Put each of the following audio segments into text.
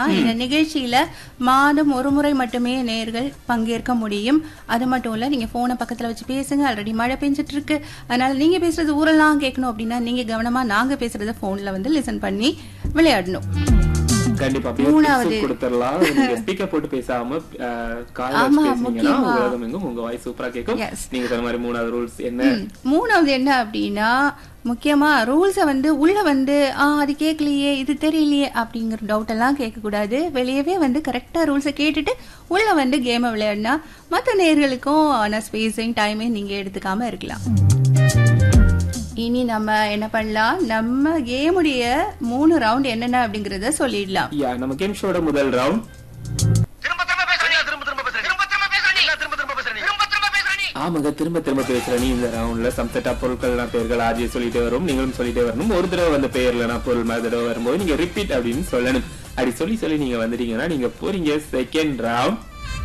இந்த நிகழ்ச்சியில மாதம் ஒரு முறை மட்டுமே நேர்கள் பங்கேற்க முடியும் அது மட்டும் இல்ல நீங்க போனை பக்கத்துல வச்சு பேசுங்க ஆல்ரெடி மழை பெஞ்சிட்டு இருக்கு அதனால நீங்க பேசுறது ஊரெல்லாம் கேட்கணும் அப்படின்னா நீங்க கவனமா நாங்க பேசுறத போன்ல வந்து லிசன் பண்ணி விளையாடணும் கண்டிப்பா மூணாவது. மூணாவது கொடுத்துடலாம் நீங்க ஸ்பீக்கர் போட்டு பேசாம கால் ஆமா, வச்சு பேசுனீங்கன்னா முக்கியமா. உலகம் எங்கும் உங்க வாய்ஸ் சூப்பரா கேட்கும் Yes. நீங்க சொன்ன மாதிரி மூணாவது ரூல்ஸ் என்ன ம். மூணாவது என்ன அப்படின்னா முக்கியமா ரூல்ஸை வந்து உள்ள வந்து ஆ அது கேட்கலையே இது தெரியலையே அப்படிங்கிற டவுட் எல்லாம் கேட்கக்கூடாது வெளியவே வந்து கரெக்டா ரூல்ஸை கேட்டுட்டு உள்ள வந்து கேமை விளையாடினா மற்ற நேர்களுக்கும் ஆன ஸ்பேஸையும் டைமையும் நீங்க எடுத்துக்காம இருக்கலாம் இனி நம்ம என்ன பண்ணலாம் நம்ம கேமுடைய மூணு ரவுண்ட் என்னென்ன அப்படிங்கறத சொல்லிடலாம் யா நம்ம கேம் ஷோட முதல் ரவுண்ட் திரும்ப திரும்ப பேசுறீங்க திரும்ப திரும்ப பேசுறீங்க திரும்ப திரும்ப பேசுறீங்க திரும்ப திரும்ப பேசுறீங்க திரும்ப திரும்ப பேசுறீங்க ஆமாங்க திரும்ப திரும்ப பேசுற நீ இந்த ரவுண்ட்ல சம்செட்டா பொருட்கள் பேர்கள் ஆஜிய சொல்லிட்டே வரும் நீங்களும் சொல்லிட்டே வரணும் ஒரு தடவை வந்த பெயர்ல நான் பொருள் மாதிரி தடவை வரும்போது நீங்க ரிப்பீட் அப்படின்னு சொல்லணும் அப்படி சொல்லி சொல்லி நீங்க வந்துட்டீங்கன்னா நீங்க போறீங்க செகண்ட் ரவுண்ட்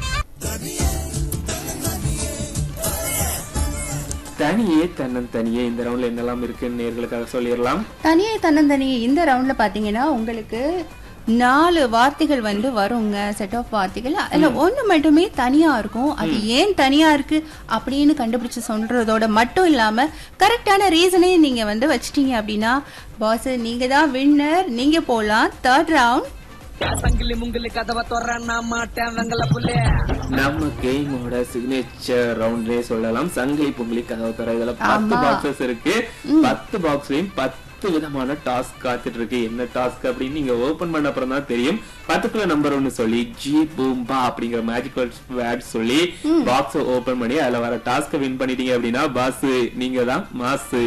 தனியே தன்னன் தனியே இந்த ரவுண்ட்ல என்னெல்லாம் இருக்குன்னு நேர்களுக்காக சொல்லிடலாம் தனியே தன்னந்தனியே இந்த ரவுண்ட்ல பாத்தீங்கன்னா உங்களுக்கு நாலு வார்த்தைகள் வந்து வருங்க செட் ஆஃப் வார்த்தைகள் அதுல ஒண்ணு மட்டுமே தனியா இருக்கும் அது ஏன் தனியா இருக்கு அப்படின்னு கண்டுபிடிச்சு சொல்றதோட மட்டும் இல்லாம கரெக்டான ரீசனே நீங்க வந்து வச்சிட்டீங்க அப்படின்னா பாஸ் நீங்க தான் வின்னர் நீங்க போலாம் தேர்ட் ரவுண்ட் சங்கிலி முங்கிலி கதவை தொடர மாட்டேன் வெங்கல புள்ளே நம்ம கேமோட சிக்னேச்சர் ரவுண்ட்லயே சொல்லலாம் சங்கிலி பொங்கலி கதவு தர இதுல பத்து ஆமா. பாக்ஸஸ் இருக்கு பத்து பாக்ஸ்லயும் பத்து விதமான டாஸ்க் காத்துட்டு இருக்கு என்ன டாஸ்க் அப்படின்னு நீங்க ஓபன் பண்ண அப்புறம் தான் தெரியும் பத்துக்குள்ள நம்பர் ஒன்னு சொல்லி ஜி பூம்பா அப்படிங்கிற மேஜிக்கல் வேர்ட் சொல்லி பாக்ஸ் ஓபன் பண்ணி அதுல வர டாஸ்க வின் பண்ணிட்டீங்க அப்படின்னா பாஸ் நீங்க தான் மாசு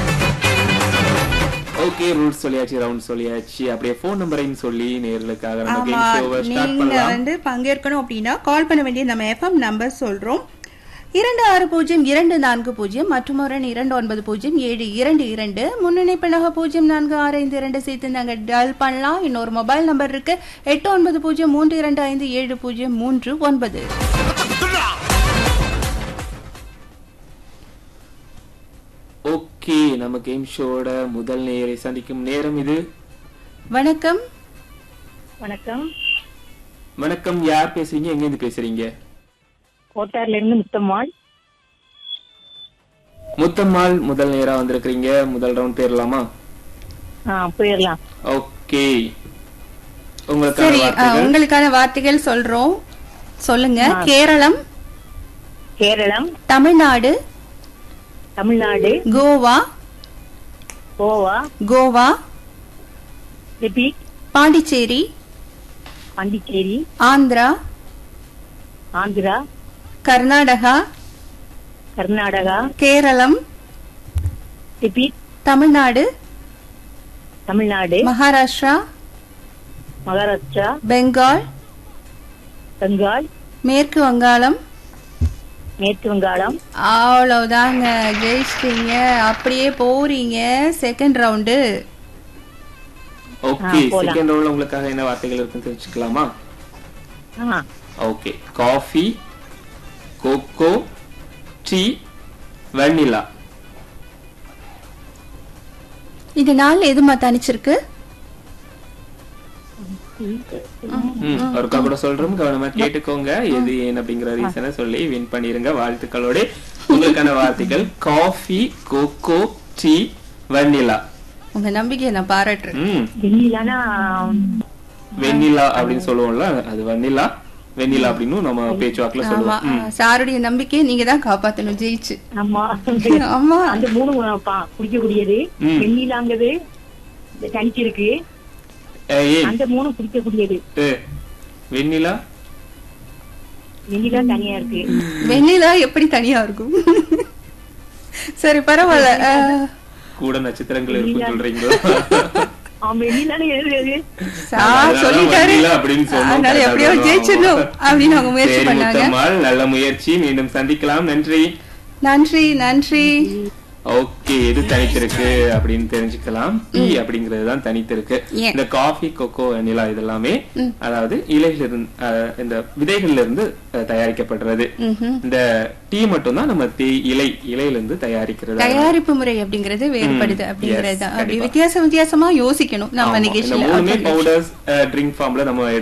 ஓகே ரூல்ஸ் சொல்லியாச்சு ரவுண்ட் சொல்லியாச்சு அப்படியே போன் நம்பரையும் சொல்லி நேர்களுக்காக நம்ம ஆமா கேம் ஷோவை ஸ்டார்ட் நீங்க பண்ணலாம் வந்து பங்கேற்கணும் அப்படின்னா கால் பண்ண வேண்டிய நம்ம எஃப்எம் நம்பர் சொல்றோம் இரண்டு ஆறு பூஜ்ஜியம் இரண்டு நான்கு பூஜ்ஜியம் மற்றும் ஒரு எண் இரண்டு ஒன்பது பூஜ்ஜியம் ஏழு இரண்டு இரண்டு முன்னிணைப்பினக பூஜ்ஜியம் நான்கு ஆறு ஐந்து இரண்டு சேர்த்து நாங்க டயல் பண்ணலாம் இன்னொரு மொபைல் நம்பர் இருக்கு எட்டு ஒன்பது பூஜ்ஜியம் மூன்று இரண்டு ஐந்து ஏழு பூஜ்ஜியம் மூன்று ஒன்பது ஓகே நம்ம கேம் ஷோட முதல் நேரை சந்திக்கும் நேரம் இது வணக்கம் வணக்கம் வணக்கம் யார் பேசுறீங்க எங்க இருந்து பேசுறீங்க கோட்டார்ல இருந்து முத்தம்மாள் முத்தம்மாள் முதல் நேரா வந்திருக்கிறீங்க முதல் ரவுண்ட் பேரலாமா ஆ போயிடலாம் ஓகே உங்களுக்கான சரி அஹ், வார்த்தைகள் உங்களுக்கான வார்த்தைகள் சொல்றோம் சொல்லுங்க கேரளம் கேரளம் தமிழ்நாடு தமிழ்நாடு கோவா கோவா கோவா ரிப்பீட் பாண்டிச்சேரி பாண்டிச்சேரி ஆந்திரா ஆந்திரா கர்நாடகா கர்நாடகா கேரளம் ரிப்பீட் தமிழ்நாடு தமிழ்நாடு மகாராஷ்டிரா மகாராஷ்டிரா பெங்கால் பெங்கால் மேற்கு வங்காளம் மேற்கு வங்காளம் அவ்வளவுதாங்க ஜெயிச்சிட்டீங்க அப்படியே போறீங்க செகண்ட் ரவுண்டு ஓகே ஆ, போலாம். செகண்ட் ரவுண்ட்ல உங்களுக்காக என்ன வார்த்தைகள் இருக்குன்னு தெரிஞ்சுக்கலாமா ஆ okay coffee cocoa tea vanilla இது நாள் எதுமா தனிச்சிருக்கு ம், ஒருக்கா கூட சொல்றோம் கவனமா கேட்டுக்கோங்க எது ஏன் அப்படிங்கிற ரீசனை சொல்லி வின் பண்ணிருங்க வாழ்த்துக்களோட உங்களுக்கான வார்த்தைகள் காஃபி கோகோ டீ வெண்ணிலா உங்க நம்பிக்கையை நான் பாராட்டுறேன் ம் வெண்ணிலானா வெண்ணிலா அப்படின்னு சொல்லுவோம்ல அது வெண்ணிலா வெண்ணிலா அப்படின்னு நம்ம பேச்சுவாக்குல ஆமா சொல்லுவோம் ம். சாருடைய நம்பிக்கையை நீங்க தான் காப்பாத்தணும் ஜெயிச்சு ஆமா ஆமா அந்த மூணு பா- குடிக்கக்கூடியது ம். வெண்ணிலாங்கிறது இந்த தனிச்சிருக்கு ஏய், ஏய், அந்த மூணு குடிக்கக்கூடியது ஏ, வெண்ணிலா வெண்ணிலா தனியா இருக்கு வெண்ணிலா எப்படி தனியா இருக்கும் சரி பரவாயில்ல அஹ், கூட நட்சத்திரங்கள் இருக்குன்னு சொல்றீங்களா அவன் வெண்ணிலான்னு எழுதுறது சார் அதனால சொல்லிட்டாரு வெண்ணிலா அப்படின்னு சொன்னோம். அதனால correct ஆ எப்படியோ சொல்லுவோம். ஜெயிச்சிடணும் அப்படின்னு அவங்க முயற்சி சரி, பண்ணாங்க முத்தம்மாள், நல்ல முயற்சி மீண்டும் சந்திக்கலாம் நன்றி நன்றி நன்றி ஓகே எது தனித்திருக்கு அப்படின்னு தெரிஞ்சுக்கலாம் டீ அப்படிங்கிறது தான் தனித்திருக்கு ஏன்? இந்த காஃபி கொக்கோ வெண்ணிலா இதெல்லாமே அதாவது இலையில இருந்து அஹ், இந்த விதைகள்ல இருந்து அஹ், தயாரிக்கப்படுறது ம்ஹும். இந்த டீ மட்டும் தான் நம்ம தே இலை இலையில இருந்து தயாரிக்கிறது தயாரிப்பு முறை அப்படிங்கறது வேறுபடுது ம், அப்படிங்கறது yes, தான் அப்படி கண்டிப்பா. வித்தியாசம் வித்தியாசமா யோசிக்கணும் நம்ம ஆமா, இந்த நிகழ்ச்சியில மூணுமே அது ஒரு பவுடர்ஸ் ட்ரிங்க் ஃபார்ம்ல நம்ம